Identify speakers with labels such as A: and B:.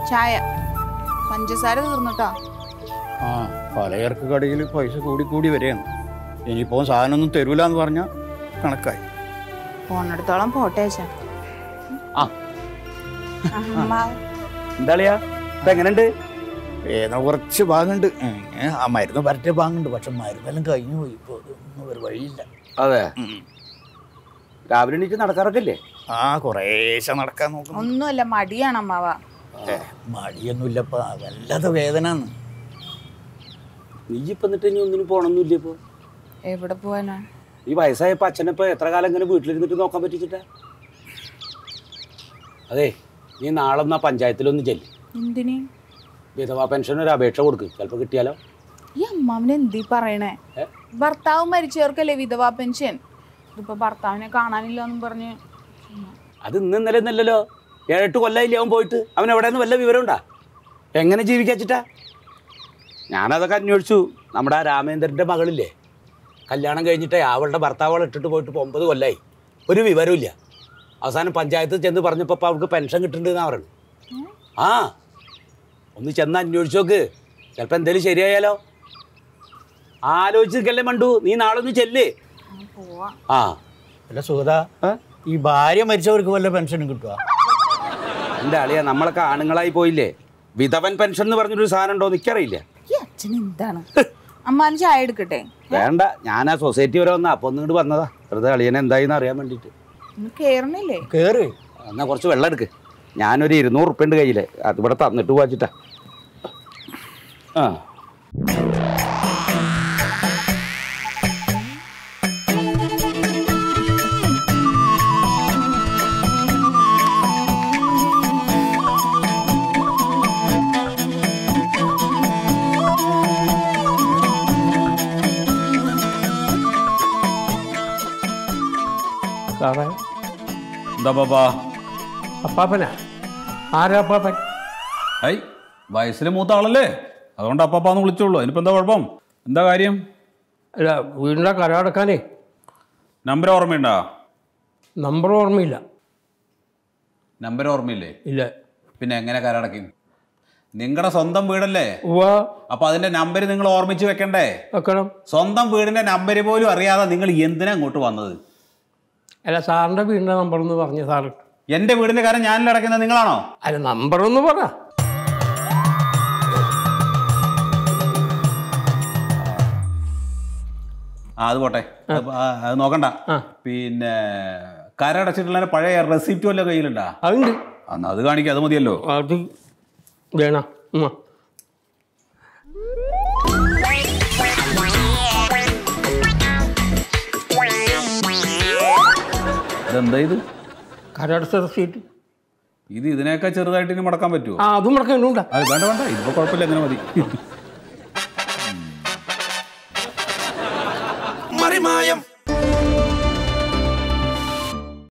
A: ചായ പഞ്ചസാര തീർന്നിട്ടോ
B: ആ പലചരക്ക് കടയിൽ പൈസ കൂടി കൂടി വരെയാണ് ഇനിയിപ്പോൾ സാധനമൊന്നും തരൂല എന്ന് പറഞ്ഞാൽ കണക്കായി
A: പോണെടുത്തോളം പോട്ടെ അച്ഛാ
B: ആ.
C: എന്താളിയാ ഇപ്പൊ എങ്ങനെയുണ്ട്
B: ഏതാ കുറച്ച് ഭാഗമുണ്ട് ഉം, ഏ, ആ മരുന്ന് പരട്ടിയ ഭാഗമുണ്ട് പക്ഷെ മരുന്നെല്ലാം കഴിഞ്ഞു പോയി ഇപ്പോൾ അതൊന്നും ഒരു വഴിയില്ല
C: അതെ
B: ഉം.
C: രാവിലെ എണീറ്റ് നടക്കാറൊക്കെ ഇല്ലേ
B: ആ കുറേശ്ശെ നടക്കാൻ നോക്കുന്നു
A: ഒന്നുമല്ല മടിയാണ് അമ്മാവ
B: ഏ, മടിയൊന്നുമില്ലപ്പാ വല്ലാതെ വേദന
C: നീ ഇപ്പൊ എന്നിട്ട് ഇനി ഒന്നിനും പോണൊന്നുമില്ല ഇപ്പൊ
A: എവിടെ പോവാനാ
C: ഈ വയസ്സായപ്പോ അച്ഛനിപ്പോ എത്ര കാലം ഇങ്ങനെ വീട്ടിലിരുന്നിട്ട് നോക്കാൻ പറ്റിച്ചിട്ടാ അതെ നീ നാളെ ഒന്ന് ആ പഞ്ചായത്തിലൊന്ന് ചെല്ല്
A: എന്തിന്
C: വിധവാ പെൻഷൻ ഒരു അപേക്ഷ കൊടുക്ക് ചിലപ്പോൾ കിട്ടിയാലോ
A: ഈ അമ്മാവന് എന്തീ പറയണേ
C: ഏ?
A: ഭർത്താവ് മരിച്ചവർക്കല്ലേ വിധവാ പെൻഷൻ ഇതിപ്പോ ഭർത്താവിനെ കാണാനില്ല എന്നും പറഞ്ഞ്
C: അത് ഇന്ന് ഇന്നലെ ഇന്നല്ലല്ലോ ഏഴെട്ട് കൊല്ലായില്ലേ അവൻ പോയിട്ട് അവൻ എവിടെ നിന്ന് വല്ല വിവരമുണ്ടാ എങ്ങനെ ജീവിക്കാച്ചിട്ടാ ഞാനതൊക്കെ അന്വേഷിച്ചു നമ്മുടെ ആ രാമേന്ദ്രൻ്റെ മകളില്ലേ കല്യാണം കഴിഞ്ഞിട്ടേ അവളുടെ ഭർത്താവളെ ഇട്ടിട്ട് പോയിട്ട് ഇപ്പോൾ ഒമ്പത് കൊല്ലായി ഒരു വിവരമില്ല അവസാനം പഞ്ചായത്ത് ചെന്ന് പറഞ്ഞപ്പോൾ ഇപ്പോൾ അവൾക്ക് പെൻഷൻ കിട്ടുന്നുണ്ടെന്നാണ് പറയുന്നത് ആ ഒന്ന് ചെന്ന് അന്വേഷിച്ച് നോക്ക് ചിലപ്പോൾ എന്തെങ്കിലും ശരിയായാലോ ആലോചിച്ചിരിക്കല്ലേ മണ്ടു നീ നാളെ ഒന്ന് ചെല്ല്
A: ആ, പോവാ
C: ആ
B: അല്ല സുഗത ഈ ഭാര്യ മരിച്ചവർക്ക് വല്ല പെൻഷനും കിട്ടുക
C: എൻ്റെ അളിയ നമ്മളൊക്കെ ആണുങ്ങളായി പോയില്ലേ വിധവൻ പെൻഷൻ എന്ന് പറഞ്ഞൊരു സാധനം ഉണ്ടോ എനിക്കറിയില്ല
A: ഈ അച്ഛൻ എന്താണ് അമ്മാന് ചായ എടുക്കട്ടെ
C: വേണ്ട ഞാൻ ആ സൊസൈറ്റി വരെ വന്നാ അപ്പൊ ഒന്നിങ്ങോട്ട് വന്നതാ വെറുതെ അളിയനെ എന്തായിന്ന് അറിയാൻ വേണ്ടിയിട്ട്
A: ഒന്ന് കേറണില്ലേ
B: കേറ്
C: എന്നാ കുറച്ച് വെള്ളം എടുക്ക് ഞാനൊരു ഇരുന്നൂറ് ഉറുപ്പ്യ ഉണ്ട് കയ്യിൽ അത് ഇവിടെ തന്നിട്ട് പോവാച്ചിട്ടാ ആ
D: സാറേ
E: എന്താ പാപ്പാ
D: അപ്പാപ്പനാ ആരാ അപ്പാപ്പൻ
E: ഐ വയസ്സിൽ മൂത്ത ആളല്ലേ അതുകൊണ്ട് അപ്പാപ്പാന്ന് വിളിച്ചോളൂ അതിനിപ്പോ എന്താ കുഴപ്പം എന്താ കാര്യം
D: അല്ല വീടിൻ്റെ കരടക്കാനേ
E: നമ്പർ ഓർമ്മയുണ്ടോ
D: നമ്പർ ഓർമ്മയില്ല
E: നമ്പർ ഓർമ്മയില്ലേ
D: ഇല്ല
E: പിന്നെ എങ്ങനെ കരടക്കും നിങ്ങളുടെ സ്വന്തം വീടല്ലേ
D: ഉവ്വ
E: അപ്പൊ അതിന്റെ നമ്പർ നിങ്ങൾ ഓർമ്മിച്ച് വെക്കണ്ടേ
D: വെക്കണം
E: സ്വന്തം വീടിന്റെ നമ്പർ പോലും അറിയാതെ നിങ്ങൾ എന്തിനാ ഇങ്ങോട്ട് വന്നത്
D: അല്ല സാറിൻ്റെ വീടിൻ്റെ നമ്പർ ഒന്ന് പറഞ്ഞു സാറ്
E: എന്റെ വീടിന്റെ കാര്യം ഞാനിൽ അടക്കുന്നത് നിങ്ങളാണോ
D: അല്ല നമ്പർ ഒന്ന് പറ
E: ആ അത് പോട്ടെ അത് ആ, അത് നോക്കണ്ട
D: ആ.
E: പിന്നെ കരടച്ചിട്ടുള്ള പഴയ റെസിപ്റ്റ് വല്ല കയ്യിലുണ്ടാ
D: അതുണ്ട്
E: എന്നാ അത് കാണിക്കുക അത് മതിയല്ലോ
D: അത് വേണ ഉമ്മ
E: ഇതെന്താ ഇത്
D: കരടച്ച റെസീറ്റ്
E: ഇത് ഇതിനേക്കാൾ ചെറുതായിട്ട് ഇനി മടക്കാൻ പറ്റുമോ
D: ആ അതും മുടക്കുന്നുണ്ടാ
E: അത് വേണ്ട വേണ്ട ഇതിപ്പോ കുഴപ്പമില്ല എങ്ങനെ മതി